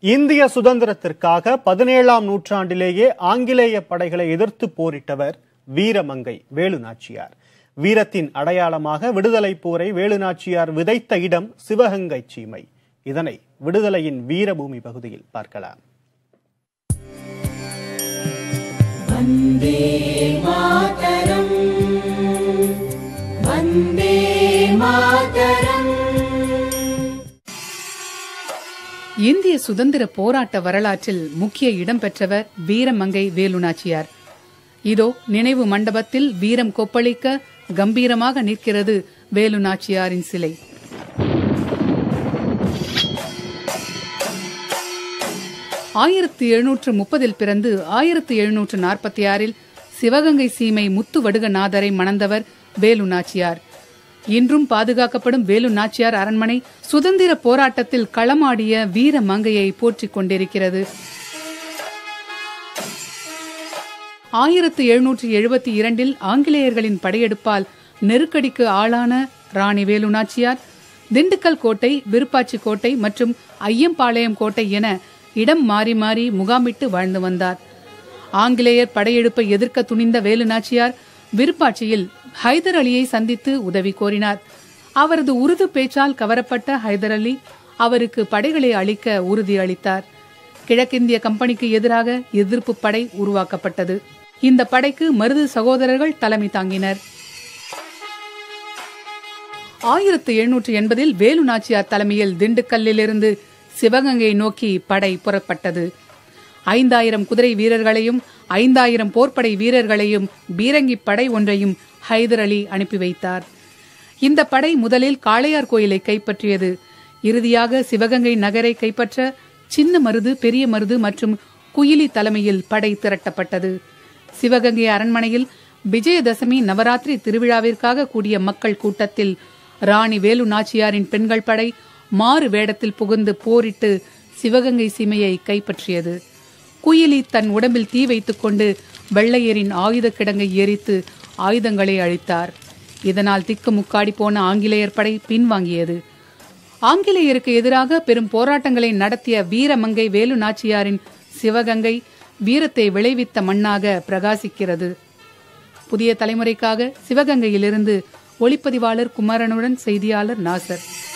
இந்திய சுதந்திரத்திற்காக பதினேழாம் நூற்றாண்டிலேயே ஆங்கிலேய படைகளை எதிர்த்து போரிட்டவர் வீரமங்கை வேலுநாச்சியார் வீரத்தின் அடையாளமாக விடுதலை போரை வேலுநாச்சியார் விதைத்த இடம் சிவகங்கை சீமை இதனை விடுதலையின் வீரபூமி பகுதியில் பார்க்கலாம் वन्दे मातरम् वन्दे मातरम् இந்திய சுதந்திர போராட்ட வரலாற்றில் முக்கிய இடம் பெற்றவர் வீரமங்கை வேலுநாச்சியார் இதோ நினைவு மண்டபத்தில் வீரம் கொப்பளிக்க கம்பீரமாக நிற்கிறது வேலுநாச்சியாரின் சிலை ஆயிரத்தி எழுநூற்று முப்பதில் பிறந்து ஆயிரத்தி எழுநூற்று நாற்பத்தி ஆறில் சிவகங்கை சீமை முத்துவடுகநாதரை மணந்தவர் வேலு நாச்சியார் இன்றும் பாதுகாக்கப்படும் வேலு நாச்சியார் அரண்மனை சுதந்திர போராட்டத்தில் களமாடிய வீர மங்கையை போற்றிக் கொண்டிருக்கிறது ஆயிரத்தி எழுநூற்றி எழுபத்தி இரண்டில் ஆங்கிலேயர்களின் படையெடுப்பால் நெருக்கடிக்கு ஆளான ராணி வேலு நாச்சியார் திண்டுக்கல் கோட்டை விருப்பாச்சி கோட்டை மற்றும் ஐயம்பாளையம் கோட்டை என இடம் மாறி மாறி முகாமிட்டு வாழ்ந்து வந்தார் ஆங்கிலேயர் படையெடுப்பை எதிர்க்க துணிந்த வேலு நாச்சியார் விருப்பாட்சியில் ஹைதர் அலியை சந்தித்து உதவி கோரினார் அவரது உருது பேச்சால் கவரப்பட்ட ஹைதர் அலி அவருக்கு படைகளை அளிக்க உறுதி அளித்தார் கிழக்கிந்திய கம்பெனிக்கு எதிராக எதிர்ப்பு படை உருவாக்கப்பட்டது இந்த படைக்கு மருது சகோதரர்கள் தலைமை தாங்கினர் ஆயிரத்தி எழுநூற்றி எண்பதில் வேலு நாச்சியார் தலைமையில் திண்டுக்கல்லிலிருந்து சிவகங்கை நோக்கி படை புறப்பட்டது ஐந்தாயிரம் குதிரை வீரர்களையும் ஐந்தாயிரம் போர்ப்படை வீரர்களையும் பீரங்கி படை ஒன்றையும் ஹைதர் அலி அனுப்பி வைத்தார் இந்த படை முதலில் காளையார் கோயிலை கைப்பற்றியது இறுதியாக சிவகங்கை நகரை கைப்பற்ற சின்ன மருது பெரிய மருது மற்றும் குயிலி தலைமையில் படை திரட்டப்பட்டது சிவகங்கை அரண்மனையில் விஜயதசமி நவராத்திரி திருவிழாவிற்காக கூடிய மக்கள் கூட்டத்தில் ராணி வேலு நாச்சியாரின் பெண்கள் படை மாறு வேடத்தில் புகுந்து போரிட்டு சிவகங்கை சீமையை கைப்பற்றியது குயிலி தன் உடம்பில் தீ வைத்துக் கொண்டு வெள்ளையரின் ஆயுத கிடங்கை எரித்து ஆயுதங்களை அழித்தார் இதனால் திக்கு முக்காடி போன ஆங்கிலேயர் படை பின்வாங்கியது ஆங்கிலேயருக்கு எதிராக பெரும் போராட்டங்களை நடத்திய வீரமங்கை வேலு நாச்சியாரின் சிவகங்கை வீரத்தை விளைவித்த மண்ணாக பிரகாசிக்கிறது புதிய தலைமுறைக்காக சிவகங்கையிலிருந்து ஒளிப்பதிவாளர் குமரனுடன் செய்தியாளர் நாசர்